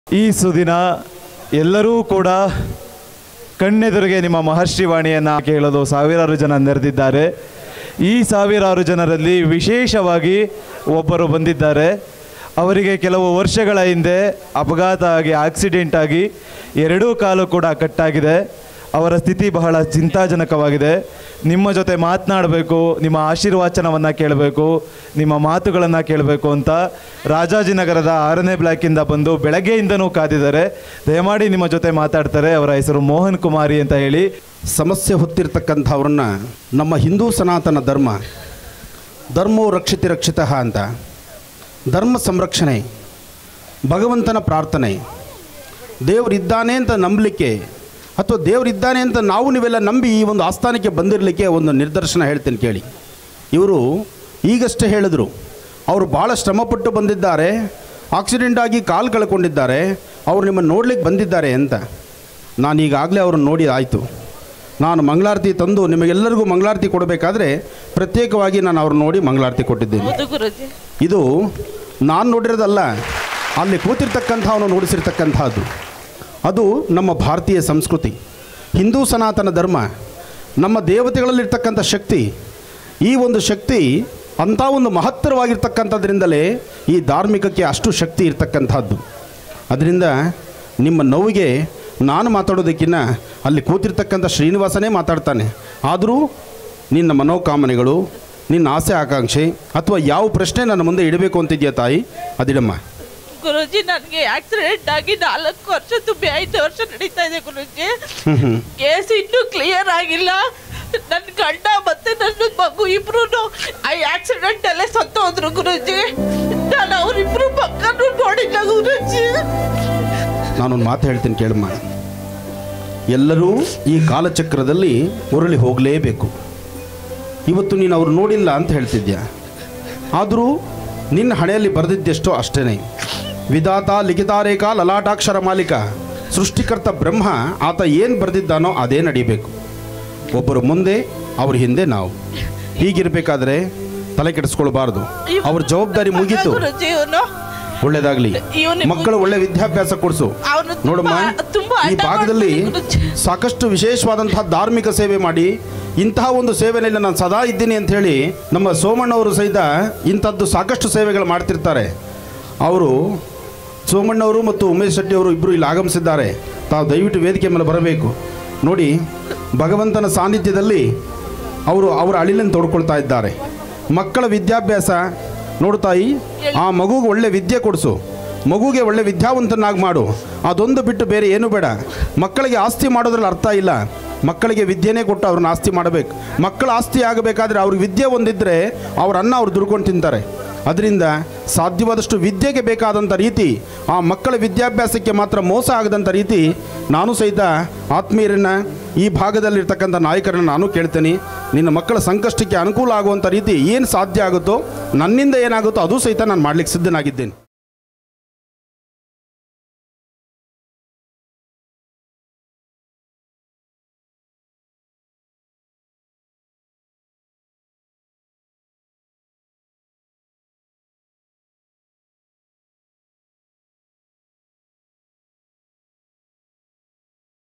ಈ ಸುದಿನ ಎಲ್ಲರೂ ಕೂಡ ಕಣ್ಣೆದುರಿಗೆ ನಿಮ್ಮ ಮಹರ್ಷಿ ವಾಣಿಯನ್ನು ಕೇಳಲು ಸಾವಿರಾರು ಜನ ನೆರೆದಿದ್ದಾರೆ ಈ ಸಾವಿರಾರು ಜನರಲ್ಲಿ ವಿಶೇಷವಾಗಿ ಒಬ್ಬರು ಬಂದಿದ್ದಾರೆ ಅವರಿಗೆ ಕೆಲವು ವರ್ಷಗಳ ಹಿಂದೆ ಅಪಘಾತ ಆಗಿ ಆಕ್ಸಿಡೆಂಟ್ ಆಗಿ ಎರಡೂ ಕಾಲು ಕೂಡ ಕಟ್ಟಾಗಿದೆ ಅವರ ಸ್ಥಿತಿ ಬಹಳ ಚಿಂತಾಜನಕವಾಗಿದೆ ನಿಮ್ಮ ಜೊತೆ ಮಾತನಾಡಬೇಕು ನಿಮ್ಮ ಆಶೀರ್ವಾಚನವನ್ನು ಕೇಳಬೇಕು ನಿಮ್ಮ ಮಾತುಗಳನ್ನು ಕೇಳಬೇಕು ಅಂತ ರಾಜಾಜಿನಗರದ ಆರನೇ ಬ್ಲಾಕಿಂದ ಬಂದು ಬೆಳಗ್ಗೆಯಿಂದನೂ ಕಾದಿದ್ದಾರೆ ದಯಮಾಡಿ ನಿಮ್ಮ ಜೊತೆ ಮಾತಾಡ್ತಾರೆ ಅವರ ಹೆಸರು ಮೋಹನ್ ಕುಮಾರಿ ಅಂತ ಹೇಳಿ ಸಮಸ್ಯೆ ಹೊತ್ತಿರ್ತಕ್ಕಂಥವ್ರನ್ನ ನಮ್ಮ ಹಿಂದೂ ಸನಾತನ ಧರ್ಮ ಧರ್ಮೋ ರಕ್ಷಿತಿ ರಕ್ಷಿತ ಅಂತ ಧರ್ಮ ಸಂರಕ್ಷಣೆ ಭಗವಂತನ ಪ್ರಾರ್ಥನೆ ದೇವರಿದ್ದಾನೆ ಅಂತ ನಂಬಲಿಕ್ಕೆ ಅಥವಾ ದೇವರಿದ್ದಾನೆ ಅಂತ ನಾವು ನೀವೆಲ್ಲ ನಂಬಿ ಈ ಒಂದು ಆಸ್ಥಾನಕ್ಕೆ ಬಂದಿರಲಿಕ್ಕೆ ಒಂದು ನಿದರ್ಶನ ಹೇಳ್ತೀನಿ ಕೇಳಿ ಇವರು ಈಗಷ್ಟೇ ಹೇಳಿದರು ಅವರು ಭಾಳ ಶ್ರಮಪಟ್ಟು ಬಂದಿದ್ದಾರೆ ಆಕ್ಸಿಡೆಂಟ್ ಆಗಿ ಕಾಲು ಕಳ್ಕೊಂಡಿದ್ದಾರೆ ಅವರು ನಿಮ್ಮನ್ನು ನೋಡ್ಲಿಕ್ಕೆ ಬಂದಿದ್ದಾರೆ ಅಂತ ನಾನು ಈಗಾಗಲೇ ಅವ್ರನ್ನ ನೋಡಿ ಆಯಿತು ನಾನು ಮಂಗಳಾರತಿ ತಂದು ನಿಮಗೆಲ್ಲರಿಗೂ ಮಂಗಳಾರತಿ ಕೊಡಬೇಕಾದ್ರೆ ಪ್ರತ್ಯೇಕವಾಗಿ ನಾನು ಅವ್ರು ನೋಡಿ ಮಂಗಳಾರತಿ ಕೊಟ್ಟಿದ್ದೇನೆ ಹೌದು ಗುರುಜಿ ಇದು ನಾನು ನೋಡಿರೋದಲ್ಲ ಅಲ್ಲಿ ಕೂತಿರ್ತಕ್ಕಂಥವನು ನೋಡಿಸಿರ್ತಕ್ಕಂಥದ್ದು ಅದು ನಮ್ಮ ಭಾರತೀಯ ಸಂಸ್ಕೃತಿ ಹಿಂದೂ ಸನಾತನ ಧರ್ಮ ನಮ್ಮ ದೇವತೆಗಳಲ್ಲಿರ್ತಕ್ಕಂಥ ಶಕ್ತಿ ಈ ಒಂದು ಶಕ್ತಿ ಅಂಥ ಒಂದು ಮಹತ್ತರವಾಗಿರ್ತಕ್ಕಂಥದ್ರಿಂದಲೇ ಈ ಧಾರ್ಮಿಕಕ್ಕೆ ಅಷ್ಟು ಶಕ್ತಿ ಇರ್ತಕ್ಕಂಥದ್ದು ಅದರಿಂದ ನಿಮ್ಮ ನೋವಿಗೆ ನಾನು ಮಾತಾಡೋದಕ್ಕಿಂತ ಅಲ್ಲಿ ಕೂತಿರ್ತಕ್ಕಂಥ ಶ್ರೀನಿವಾಸನೇ ಮಾತಾಡ್ತಾನೆ ಆದರೂ ನಿನ್ನ ಮನೋಕಾಮನೆಗಳು ನಿನ್ನ ಆಸೆ ಆಕಾಂಕ್ಷೆ ಅಥವಾ ಯಾವ ಪ್ರಶ್ನೆ ನನ್ನ ಮುಂದೆ ಇಡಬೇಕು ಅಂತಿದ್ಯಾ ತಾಯಿ ಅದಿಡಮ್ಮ ಗುರುಜಿ ನನಗೆ ಆಕ್ಸಿಡೆಂಟ್ ಆಗಿ ನಾಲ್ಕು ವರ್ಷ ತುಂಬಿ ಐದು ವರ್ಷ ನಡೀತಾ ಇದೆ ಗುರುಜಿ ಹ್ಞೂ ಹ್ಞೂ ಕೇಸ್ ಇನ್ನೂ ಕ್ಲಿಯರ್ ಆಗಿಲ್ಲ ನನ್ನ ಗಂಡ ಮತ್ತೆ ನನ್ನ ಮಗು ಇಬ್ರು ಆ ಆಕ್ಸಿಡೆಂಟ್ ಅಲ್ಲೇ ಸತ್ತೋದ್ರು ಗುರುಜಿ ನಾನು ಅವರಿಬ್ರು ಪಕ್ಕನೂ ನೋಡಿಲ್ಲ ಗುರುಜಿ ನಾನೊಂದು ಮಾತು ಹೇಳ್ತೀನಿ ಕೇಳಮ್ಮ ಎಲ್ಲರೂ ಈ ಕಾಲಚಕ್ರದಲ್ಲಿ ಉರುಳಿ ಹೋಗಲೇಬೇಕು ಇವತ್ತು ನೀನು ಅವ್ರು ನೋಡಿಲ್ಲ ಅಂತ ಹೇಳ್ತಿದ್ಯಾ ಆದರೂ ನಿನ್ನ ಹಣೆಯಲ್ಲಿ ಬರೆದಿದ್ದೆಷ್ಟೋ ಅಷ್ಟೇ ವಿಧಾತ ಲಿಖಿತಾರೇಖಾ ಲಲಾಟಾಕ್ಷರ ಮಾಲೀಕ ಸೃಷ್ಟಿಕರ್ತ ಬ್ರಹ್ಮ ಆತ ಏನು ಬರೆದಿದ್ದಾನೋ ಅದೇ ನಡಿಬೇಕು ಒಬ್ಬರು ಮುಂದೆ ಅವ್ರ ಹಿಂದೆ ನಾವು ಹೀಗಿರಬೇಕಾದ್ರೆ ತಲೆ ಕೆಡಿಸ್ಕೊಳ್ಬಾರ್ದು ಅವ್ರ ಜವಾಬ್ದಾರಿ ಮುಗೀತು ಗುರುಜಿ ಇವನು ಒಳ್ಳೇದಾಗ್ಲಿ ಇವ್ನಿಗೆ- ಮಕ್ಕಳು ಒಳ್ಳೆ ವಿದ್ಯಾಭ್ಯಾಸ ಕೊಡಿಸು ಅವನು ನೋಡಮ್ಮ ತುಂಬಾ ಈ ಹಠ ಭಾಗದಲ್ಲಿ ಮಾಡ್ತಾನೆ ಗುರುಜಿ. ಸಾಕಷ್ಟು ವಿಶೇಷವಾದಂತಹ ಧಾರ್ಮಿಕ ಸೇವೆ ಮಾಡಿ ಇಂತಹ ಒಂದು ಸೇವೆಯಲ್ಲಿ ನಾನು ಸದಾ ಇದ್ದೀನಿ ಅಂತ ಹೇಳಿ ನಮ್ಮ ಸೋಮಣ್ಣವರು ಸಹಿತ ಇಂಥದ್ದು ಸಾಕಷ್ಟು ಸೇವೆಗಳು ಮಾಡ್ತಿರ್ತಾರೆ ಅವರು ಸೋಮಣ್ಣವರು ಮತ್ತು ಉಮೇಶ್ ಶೆಟ್ಟಿ ಅವರು ಇಬ್ಬರು ಇಲ್ಲಿ ಆಗಮಿಸಿದ್ದಾರೆ ತಾವು ದಯವಿಟ್ಟು ವೇದಿಕೆ ಮೇಲೆ ಬರಬೇಕು ನೋಡಿ ಭಗವಂತನ ಸಾನ್ನಿಧ್ಯದಲ್ಲಿ ಅವರು ಅವರ ಅಳಿಲನ್ನು ತೋಡ್ಕೊಳ್ತಾ ಇದ್ದಾರೆ ಮಕ್ಕಳ ವಿದ್ಯಾಭ್ಯಾಸ ನೋಡು ತಾಯಿ ಆ ಮಗುಗೆ ಒಳ್ಳೆ ವಿದ್ಯೆ ಕೊಡಿಸು ಮಗುಗೆ ಒಳ್ಳೆ ವಿದ್ಯಾವಂತನಾಗಿ ಮಾಡು ಅದೊಂದು ಬಿಟ್ಟು ಬೇರೆ ಏನು ಬೇಡ ಮಕ್ಕಳಿಗೆ ಆಸ್ತಿ ಮಾಡೋದ್ರಲ್ಲಿ ಅರ್ಥ ಇಲ್ಲ ಮಕ್ಕಳಿಗೆ ವಿದ್ಯೆನೇ ಕೊಟ್ಟು ಅವ್ರನ್ನ ಆಸ್ತಿ ಮಾಡಬೇಕು ಮಕ್ಕಳ ಆಸ್ತಿ ಆಗಬೇಕಾದ್ರೆ ಅವ್ರಿಗೆ ವಿದ್ಯೆ ಒಂದಿದ್ದರೆ ಅವ್ರ ಅನ್ನ ಅವ್ರು ದುಡ್ಕೊಂಡು ತಿಂತಾರೆ ಅದರಿಂದ ಸಾಧ್ಯವಾದಷ್ಟು ವಿದ್ಯೆಗೆ ಬೇಕಾದಂಥ ರೀತಿ ಆ ಮಕ್ಕಳ ವಿದ್ಯಾಭ್ಯಾಸಕ್ಕೆ ಮಾತ್ರ ಮೋಸ ಆಗದಂಥ ರೀತಿ ನಾನು ಸಹಿತ ಆತ್ಮೀಯರನ್ನ ಈ ಭಾಗದಲ್ಲಿರ್ತಕ್ಕಂಥ ನಾಯಕರನ್ನ ನಾನು ಕೇಳ್ತೇನೆ ನಿನ್ನ ಮಕ್ಕಳ ಸಂಕಷ್ಟಕ್ಕೆ ಅನುಕೂಲ ಆಗುವಂಥ ರೀತಿ ಏನು ಸಾಧ್ಯ ಆಗುತ್ತೋ ನನ್ನಿಂದ ಏನಾಗುತ್ತೋ ಅದು ಸಹಿತ ನಾನು ಮಾಡ್ಲಿಕ್ಕೆ ಸಿದ್ಧನಾಗಿದ್ದೇನೆ